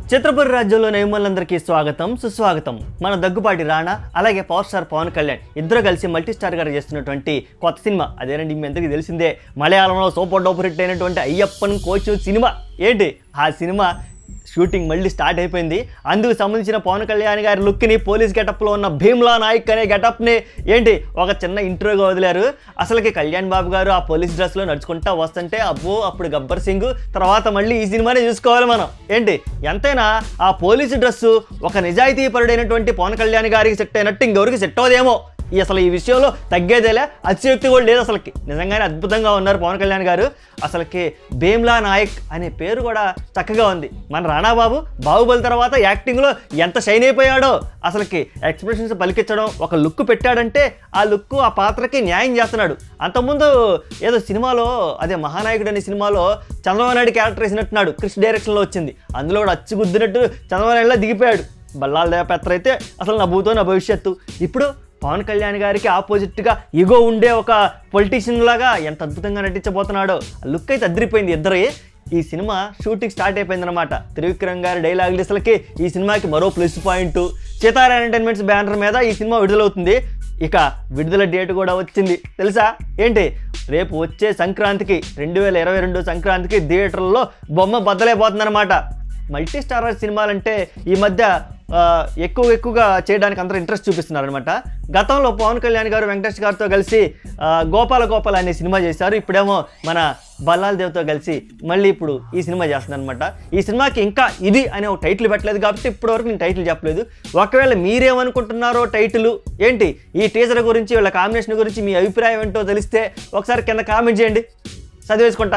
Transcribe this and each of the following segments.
చిత్రపురి రాజ్యంలో నయములందరికీ స్వాగతం సుస్వాగతం మన దగ్గుపాటి రాణా అలాగే పవర్ స్టార్ పవన్ కళ్యాణ్ ఇద్దరు కలిసి మల్టీ స్టార్ గారు చేస్తున్నటువంటి కొత్త సినిమా అదేనండి మీ అందరికీ తెలిసిందే మలయాళంలో సూపర్ డూపర్ హిట్ అయినటువంటి అయ్యప్పన్ కోచ్ సినిమా ఏంటి ఆ సినిమా షూటింగ్ మళ్ళీ స్టార్ట్ అయిపోయింది అందుకు సంబంధించిన పవన్ కళ్యాణ్ గారి లుక్ని పోలీస్ గెటప్లో ఉన్న భీమ్లా నాయక్ అనే గెటప్ని ఏంటి ఒక చిన్న ఇంట్రోగా వదిలారు అసలుకి కళ్యాణ్ బాబు గారు ఆ పోలీస్ డ్రెస్లో నడుచుకుంటా వస్తుంటే అబ్బో అప్పుడు గబ్బర్ సింగ్ తర్వాత మళ్ళీ ఈ సినిమానే చూసుకోవాలి మనం ఏంటి ఎంతైనా ఆ పోలీసు డ్రెస్సు ఒక నిజాయితీ పరుడైనటువంటి పవన్ కళ్యాణ్ గారికి సెట్ అయినట్టు ఇంకెవరికి సెట్ అవ్వదేమో ఈ అసలు ఈ విషయంలో తగ్గేదేలే అతిశయోక్తి కూడా లేదు అసలుకి నిజంగానే అద్భుతంగా ఉన్నారు పవన్ కళ్యాణ్ గారు అసలుకి భీమ్లా నాయక్ అనే పేరు కూడా చక్కగా ఉంది మన రాణాబాబు బాహుబలి తర్వాత యాక్టింగ్లో ఎంత షైన్ అయిపోయాడో అసలుకి ఎక్స్ప్రెషన్స్ పలికించడం ఒక లుక్ పెట్టాడంటే ఆ లుక్ ఆ పాత్రకి న్యాయం చేస్తున్నాడు అంతకుముందు ఏదో సినిమాలో అదే మహానాయకుడు అనే సినిమాలో చంద్రబాబు నాయుడు క్యారెక్టర్ వేసినట్టున్నాడు క్రిష్ డైరెక్షన్లో వచ్చింది అందులో కూడా అచ్చుగుద్దినట్టు చంద్రబాబు నాయుడులా దిగిపోయాడు బల్లాల దేవపెత్ర అయితే అసలు నా భూతో నా భవిష్యత్తు ఇప్పుడు పవన్ కళ్యాణ్ గారికి ఆపోజిట్గా ఇగో ఉండే ఒక పొలిటీషియన్ లాగా ఎంత అద్భుతంగా నటించబోతున్నాడో లుక్ అయితే అదిరిపోయింది ఇద్దరు ఈ సినిమా షూటింగ్ స్టార్ట్ అయిపోయిందనమాట త్రివిక్రమ్ గారి డైలాగ్ అసలుకి ఈ సినిమాకి మరో plus point Sithara Entertainments banner మీద ఈ సినిమా విడుదలవుతుంది ఇక విడుదల డేట్ కూడా వచ్చింది తెలుసా ఏంటి రేపు వచ్చే సంక్రాంతికి రెండు వేల ఇరవై రెండు సంక్రాంతికి థియేటర్లో బొమ్మ బద్దలైపోతుందన్నమాట మల్టీ స్టారర్ సినిమాలంటే ఈ మధ్య ఆ, ఎక్కువ ఎక్కువగా చేయడానికి అందరూ ఇంట్రెస్ట్ చూపిస్తున్నారు అనమాట గతంలో పవన్ కళ్యాణ్ గారు వెంకటేష్ గారితో కలిసి ఆ, గోపాల గోపాల అనే సినిమా చేశారు ఇప్పుడేమో మన బల్లాల్ దేవ్తో కలిసి మళ్ళీ ఇప్పుడు ఈ సినిమా చేస్తున్నారు అనమాట ఈ సినిమాకి ఇంకా ఇది అనే ఒక టైటిల్ పెట్టలేదు కాబట్టి ఇప్పటివరకు నేను టైటిల్ చెప్పలేదు ఒకవేళ మీరేమనుకుంటున్నారో టైటిల్ ఏంటి ఈ టీజర్ గురించి వీళ్ళ కాంబినేషన్ గురించి మీ అభిప్రాయం ఏంటో తెలిస్తే ఒకసారి కింద కామెంట్ చేయండి చదివేసుకుంటా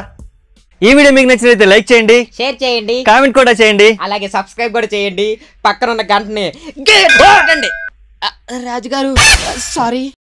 ఈ వీడియో మీకు నచ్చినైతే లైక్ చేయండి షేర్ చేయండి కామెంట్ కూడా చేయండి అలాగే సబ్స్క్రైబ్ కూడా చేయండి పక్కన ఉన్న గంటని గట్టిగా కొట్టండి. ఆ, రాజుగారు సారీ